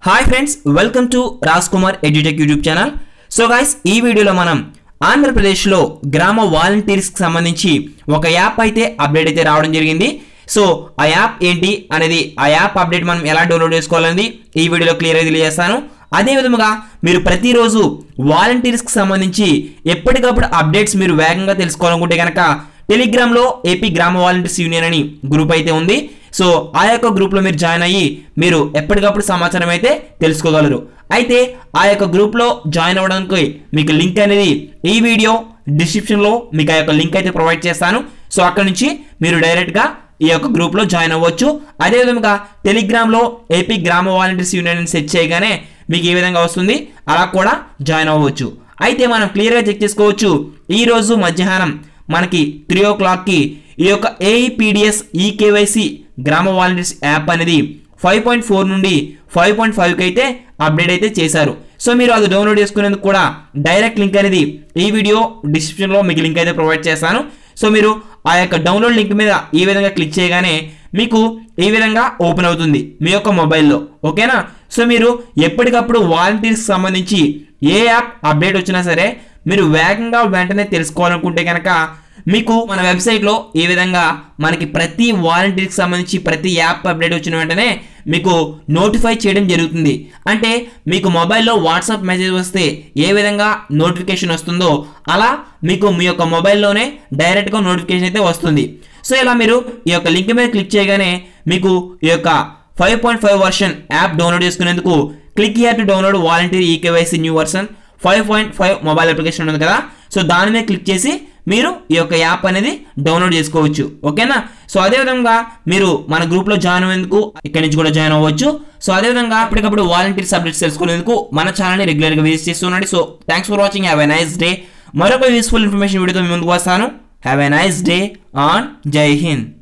hi friends welcome to Raj Kumar edutech YouTube channel so guys ఈ వీడియోలో మనం ఆంధ్రప్రదేశ్లో గ్రామ వాలంటీర్స్కి సంబంధించి ఒక యాప్ అయితే అప్డేట్ అయితే రావడం జరిగింది సో ఆ యాప్ ఏంటి అనేది ఆ యాప్ అప్డేట్ మనం ఎలా డౌన్లోడ్ చేసుకోవాలనేది ఈ వీడియోలో క్లియర్గా తెలియజేస్తాను అదే విధముగా మీరు ప్రతిరోజు వాలంటీర్స్కి సంబంధించి ఎప్పటికప్పుడు అప్డేట్స్ మీరు వేగంగా తెలుసుకోవాలనుకుంటే కనుక టెలిగ్రామ్లో ఏపీ గ్రామ వాలంటీర్స్ యూనియన్ అని గ్రూప్ అయితే ఉంది సో ఆ యొక్క గ్రూప్లో మీరు జాయిన్ అయ్యి మీరు ఎప్పటికప్పుడు సమాచారం అయితే తెలుసుకోగలరు అయితే ఆ యొక్క గ్రూప్లో జాయిన్ అవ్వడానికి మీకు లింక్ అనేది ఈ వీడియో డిస్క్రిప్షన్లో మీకు ఆ యొక్క లింక్ అయితే ప్రొవైడ్ చేస్తాను సో అక్కడ నుంచి మీరు డైరెక్ట్గా ఈ యొక్క గ్రూప్లో జాయిన్ అవ్వచ్చు అదేవిధంగా టెలిగ్రామ్లో ఏపీ గ్రామ వాలంటీర్స్ యూనియన్ సెట్ చేయగానే మీకు ఏ విధంగా వస్తుంది అలా కూడా జాయిన్ అవ్వచ్చు అయితే మనం క్లియర్గా చెక్ చేసుకోవచ్చు ఈరోజు మధ్యాహ్నం మనకి త్రీ ఓ క్లాక్కి ఈ యొక్క ఏఈపీడిఎస్ ఈకేవైసీ గ్రామ వాలంటీర్స్ యాప్ అనేది ఫైవ్ పాయింట్ ఫోర్ నుండి ఫైవ్ పాయింట్ ఫైవ్కి అయితే అప్డేట్ అయితే చేశారు సో మీరు అది డౌన్లోడ్ చేసుకునేందుకు కూడా డైరెక్ట్ లింక్ అనేది ఈ వీడియో డిస్క్రిప్షన్లో మీకు లింక్ అయితే ప్రొవైడ్ చేస్తాను సో మీరు ఆ యొక్క డౌన్లోడ్ లింక్ మీద ఈ విధంగా క్లిక్ చేయగానే మీకు ఈ విధంగా ఓపెన్ అవుతుంది మీ యొక్క మొబైల్లో ఓకేనా సో మీరు ఎప్పటికప్పుడు వాలంటీర్స్కి సంబంధించి ఏ యాప్ అప్డేట్ వచ్చినా సరే మీరు వేగంగా వెంటనే తెలుసుకోవాలనుకుంటే కనుక మీకు మన వెబ్సైట్లో ఈ విధంగా మనకి ప్రతి వాలంటీర్కి సంబంధించి ప్రతి యాప్ అప్డేట్ వచ్చిన వెంటనే మీకు నోటిఫై చేయడం జరుగుతుంది అంటే మీకు మొబైల్లో వాట్సాప్ మెసేజ్ వస్తే ఏ విధంగా నోటిఫికేషన్ వస్తుందో అలా మీకు మీ యొక్క మొబైల్లోనే డైరెక్ట్గా నోటిఫికేషన్ అయితే వస్తుంది సో ఇలా మీరు ఈ యొక్క లింక్ మీద క్లిక్ చేయగానే మీకు ఈ యొక్క five point five version app download చేసుకునేందుకు click here to download volunteer eKYC new version five point five mobile application ఉంది కదా సో దాని మీద క్లిక్ చేసి మీరు ఈ యొక్క యాప్ అనేది డౌన్లోడ్ చేసుకోవచ్చు ఓకేనా సో అదేవిధంగా మీరు మన గ్రూప్లో జాయిన్ అయ్యేందుకు ఇక్కడి నుంచి కూడా జాయిన్ అవ్వచ్చు సో అదేవిధంగా అప్పటికప్పుడు వాలంటీర్స్ అప్డేట్స్ తెలుసుకునేందుకు మన ఛానల్ని రెగ్యులర్గా విజిట్ చేస్తున్నాడు so thanks for watching have a nice day మరొక యూస్ఫుల్ ఇన్ఫర్మేషన్ వీడియోతో మీ ముందుకు వస్తాను హ్యావ్ ఎ నైస్ డే ఆన్ జై హింద్